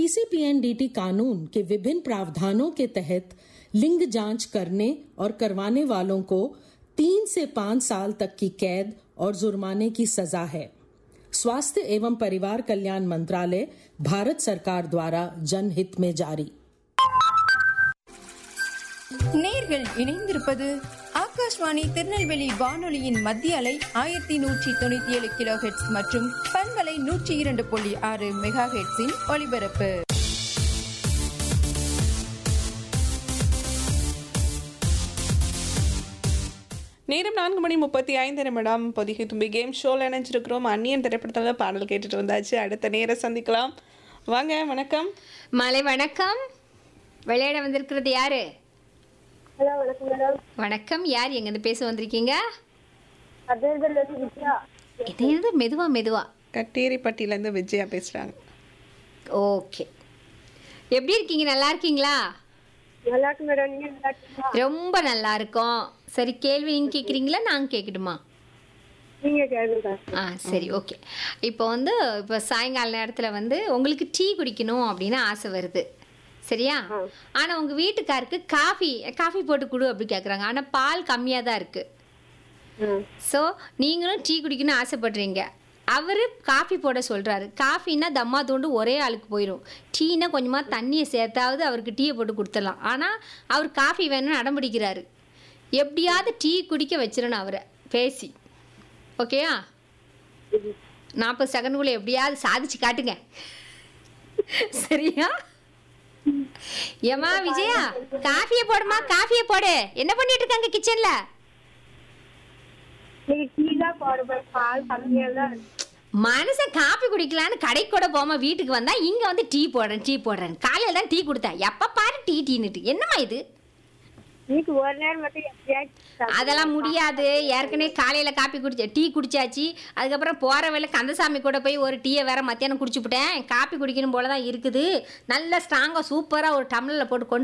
PCPNDT कानून के विभिन्न प्रावधानों के तहत लिंग जांच करने और करवाने वालों को तीन से पांच साल तक की कैद और जुर्माने की सजा है स्वास्थ्य एवं परिवार कल्याण मंत्रालय भारत सरकार द्वारा जनहित में जारी நேர்கள் இணைந்திருப்பது ஆகாஷ்வாணி திருநெல்வேலி வானொலியின் மத்திய அலை ஆயிரத்தி நூற்றி தொண்ணூத்தி ஏழு கிலோ ஹெட்ஸ் மற்றும் பண்பலை நூற்றி இரண்டு புள்ளி ஆறு மெகா ஹெட்ஸின் ஒலிபரப்பு நேரம் நான்கு மணி முப்பத்தி ஐந்து நிமிடம் பொதிகை தும்பி கேம் ஷோவில் இணைஞ்சிருக்கிறோம் அந்நியன் திரைப்படத்தில் பாடல் கேட்டுட்டு வந்தாச்சு அடுத்த நேரம் சந்திக்கலாம் வாங்க வணக்கம் மாலை வணக்கம் விளையாட வந்திருக்கிறது யாரு ஹலோ வணக்கம் மேடம் வணக்கம் யார் எங்கேருந்து பேச வந்திருக்கீங்க அதேதில் வித்யா இது இது மெதுவா மெதுவா கட்டேரிப்பட்டியிலேருந்து விஜயா பேசுகிறாங்க ஓகே எப்படி இருக்கீங்க நல்லா இருக்கீங்களா நல்லா இருக்கு மேடம் நீங்க நல்லா இருக்கீங்களா ரொம்ப நல்லா இருக்கோம் சரி கேள்வி நீங்க கேட்குறீங்களா நாங்கள் கேட்கட்டுமா நீங்க கேளுங்க ஆ சரி ஓகே இப்போ வந்து இப்போ சாயங்கால நேரத்தில் வந்து உங்களுக்கு டீ குடிக்கணும் அப்படின்னு ஆசை வருது சரியா ஆனால் உங்கள் வீட்டுக்காருக்கு காஃபி காஃபி போட்டு கொடு அப்படி கேட்குறாங்க ஆனால் பால் கம்மியாக தான் இருக்குது ம் ஸோ நீங்களும் டீ குடிக்கணும்னு ஆசைப்படுறீங்க அவர் காஃபி போட சொல்கிறாரு காஃபின்னா தம்மா தோண்டு ஒரே ஆளுக்கு போயிடும் டீனா கொஞ்சமாக தண்ணியை சேர்த்தாவது அவருக்கு டீயை போட்டு கொடுத்துடலாம் ஆனால் அவர் காஃபி வேணும்னு அடம்பிடிக்கிறாரு எப்படியாவது டீ குடிக்க வச்சிடணும் அவரை பேசி ஓகேயா நாற்பது செகண்டுக்குள்ளே எப்படியாவது சாதிச்சு காட்டுங்க சரியா ஏமா விஜயா காஃபியை போடுமா காஃபியை போடு என்ன பண்ணிட்டு இருக்காங்க கிச்சன்ல நீங்க டீ தான் போடுவேன் பால் கம்மியா தான் இருக்கு. மனுஷன் காப்பி குடிக்கலான்னு கடைக்கு கூட போகாம வீட்டுக்கு வந்தா இங்க வந்து டீ போடுறேன் டீ போடுறேன் காலையில தான் டீ கொடுத்தேன் எப்ப பாரு டீ டீன்னுட்டு என்னம்மா இது வீக்கு ஒரு நேரம் மட்டும் எப்படியாச்சும் சாப்பிடுவேன். அதெல்லாம் முடியாது ஏற்கனவே காலையில காப்பி குடிச்ச டீ குடிச்சாச்சு அதுக்கப்புறம் போற வேலை கந்தசாமி கூட போய் ஒரு டீயை வேற மத்தியானம் குடிச்சுப்புட்டேன் காப்பி குடிக்கணும் போல தான் இருக்குது நல்ல ஸ்ட்ராங்கா சூப்பரா ஒரு டம்ளர்ல போட்டு கொண்டு